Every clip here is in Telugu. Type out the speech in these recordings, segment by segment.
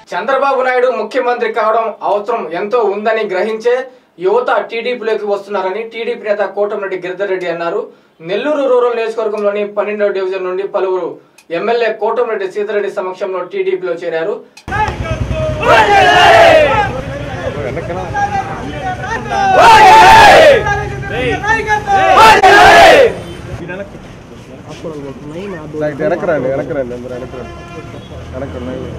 చంద్రబాబు నాయుడు ముఖ్యమంత్రి కావడం అవసరం ఎంతో ఉందని గ్రహించే యువత టీడీపీలోకి వస్తున్నారని టీడీపీ నేత కోటమిరెడ్డి గిరిధర్ రెడ్డి అన్నారు నెల్లూరు రూరల్ నియోజకవర్గంలోని పన్నెండవ డివిజన్ నుండి పలువురు ఎమ్మెల్యే కోటమిరెడ్డి సీతారెడ్డి సమక్షంలో టీడీపీలో చేరారు ఇటు వెనక్కి రండి వెనక్కి రండి అందరూ వెనక్కి రండి వెనక్కి రండి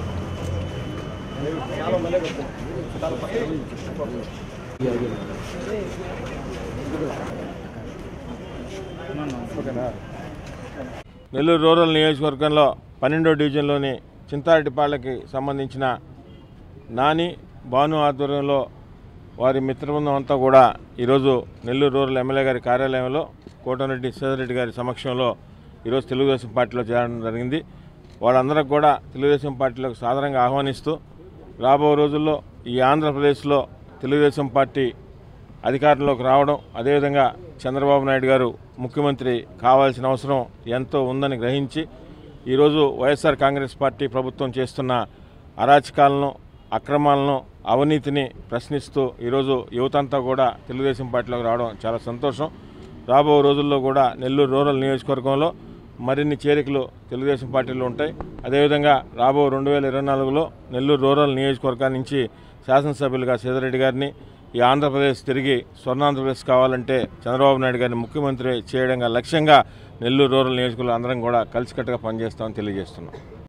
ఓకేనా నెల్లూరు రూరల్ నియోజకవర్గంలో పన్నెండో డివిజన్లోని చింతారెడ్డిపాళ్ళకి సంబంధించిన నాని భాను ఆధ్వర్యంలో వారి మిత్రబృందం అంతా కూడా ఈరోజు నెల్లూరు రూరల్ ఎమ్మెల్యే గారి కార్యాలయంలో కోటమిరెడ్డి సీతారెడ్డి గారి సమక్షంలో ఈరోజు తెలుగుదేశం పార్టీలో చేరడం జరిగింది వాళ్ళందరికి కూడా తెలుగుదేశం పార్టీలోకి సాధారణంగా ఆహ్వానిస్తూ రాబో రోజుల్లో ఈ ఆంధ్రప్రదేశ్లో తెలుగుదేశం పార్టీ అధికారంలోకి రావడం అదేవిధంగా చంద్రబాబు నాయుడు గారు ముఖ్యమంత్రి కావాల్సిన అవసరం ఎంతో ఉందని గ్రహించి ఈరోజు వైఎస్ఆర్ కాంగ్రెస్ పార్టీ ప్రభుత్వం చేస్తున్న అరాచకాలను అక్రమాలను అవినీతిని ప్రశ్నిస్తూ ఈరోజు యువతంతా కూడా తెలుగుదేశం పార్టీలోకి రావడం చాలా సంతోషం రాబో రోజుల్లో కూడా నెల్లూరు రూరల్ నియోజకవర్గంలో మరిన్ని చేరికలు తెలుగుదేశం పార్టీలో ఉంటాయి అదేవిధంగా రాబో రెండు వేల ఇరవై నాలుగులో నెల్లూరు రూరల్ నియోజకవర్గం నుంచి శాసనసభ్యులుగా సీతారెడ్డి గారిని ఈ ఆంధ్రప్రదేశ్ తిరిగి స్వర్ణాంధ్రప్రదేశ్ కావాలంటే చంద్రబాబు నాయుడు గారిని ముఖ్యమంత్రి చేయడంగా లక్ష్యంగా నెల్లూరు రూరల్ నియోజకవర్గంలో అందరం కూడా కలిసికట్టుగా పనిచేస్తామని తెలియజేస్తున్నాం